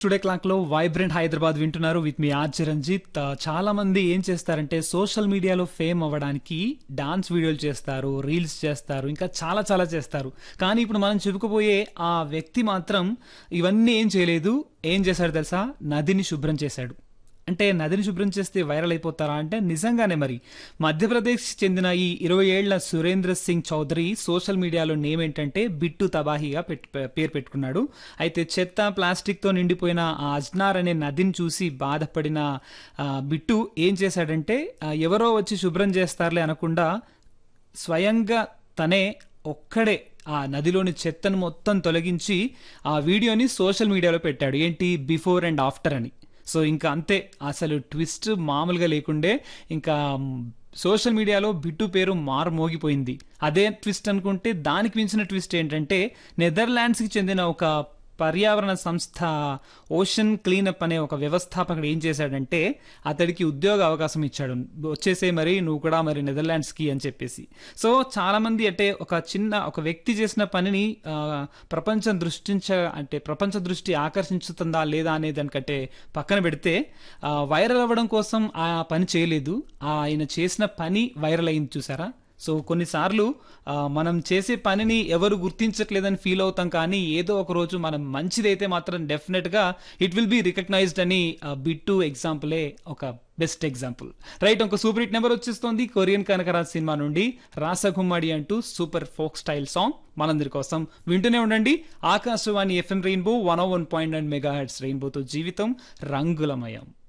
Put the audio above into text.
today clock లో vibrant Hyderabad వింటున్నారు with me are Chiranjit ఆ, చాలా మంది ఏం చేస్తారంటే సోషల్ మీడియాలో ఫేమ్ అవ్వడానికి డాన్స్ వీడియోలు చేస్తారు రీల్స్ చేస్తారు ఇంకా చాలా చాలా చేస్తారు కానీ ఇప్పుడు మనం చెప్పుకోబోయే ఆ వ్యక్తి మాత్రం ఇవన్నీ ఏం చేయలేదు ఏం చేశాడు తెలుసా నదిని శుభ్రం చేశాడు అంటే నదిని శుభ్రం చేస్తే వైరల్ అయిపోతారా అంటే నిజంగానే మరి మధ్యప్రదేశ్ చెందిన ఈ ఇరవై ఏళ్ల సురేంద్ర సింగ్ చౌదరి సోషల్ మీడియాలో నేమ్ ఏంటంటే బిట్టు తబాహీగా పెట్ పేరు పెట్టుకున్నాడు అయితే చెత్త ప్లాస్టిక్తో నిండిపోయిన ఆ అజ్నార్ అనే నదిని చూసి బాధపడిన ఆ, బిట్టు ఏం చేశాడంటే ఆ, ఎవరో వచ్చి శుభ్రం చేస్తారులే అనకుండా స్వయంగా తనే ఒక్కడే ఆ నదిలోని చెత్తను మొత్తం తొలగించి ఆ వీడియోని సోషల్ మీడియాలో పెట్టాడు ఏంటి బిఫోర్ అండ్ ఆఫ్టర్ అని సో ఇంకా అంతే అసలు ట్విస్ట్ మామూలుగా లేకుండే ఇంకా సోషల్ మీడియాలో బిట్టు పేరు మారు మోగిపోయింది అదే ట్విస్ట్ అనుకుంటే దానికి మించిన ట్విస్ట్ ఏంటంటే నెదర్లాండ్స్కి చెందిన ఒక పర్యావరణ సంస్థ ఓషన్ క్లీనప్ అనే ఒక వ్యవస్థాపకుడు ఏం చేశాడంటే అతడికి ఉద్యోగ అవకాశం ఇచ్చాడు వచ్చేసే మరి నువ్వు కూడా మరి నెదర్లాండ్స్కి అని చెప్పేసి సో చాలా మంది అంటే ఒక చిన్న ఒక వ్యక్తి చేసిన పనిని ఆ, ప్రపంచం దృష్టించ అంటే ప్రపంచ దృష్టి ఆకర్షించుతుందా లేదా అనే దానికంటే పక్కన పెడితే ఆ, వైరల్ అవ్వడం కోసం ఆ పని చేయలేదు ఆయన చేసిన పని వైరల్ అయింది చూసారా సో కొన్నిసార్లు ఆ, మనం చేసే పనిని ఎవరు గుర్తించట్లేదని ఫీల్ అవుతాం కానీ ఏదో ఒక రోజు మనం మంచిదైతే మాత్రం డెఫినెట్గా ఇట్ విల్ బి రికగ్నైజ్డ్ అని బిట్టు ఎగ్జాంపులే ఒక బెస్ట్ ఎగ్జాంపుల్ రైట్ ఒక సూపర్ హిట్ నెంబర్ వచ్చేస్తోంది కొరియన్ కనకరాజ్ సినిమా నుండి రాసగుమ్మడి అంటూ సూపర్ ఫోక్ స్టైల్ సాంగ్ మనందరి కోసం వింటూనే ఉండండి Akashvani FM rainbow one one point and mega heads రెయిన్బోతో జీవితం రంగులమయం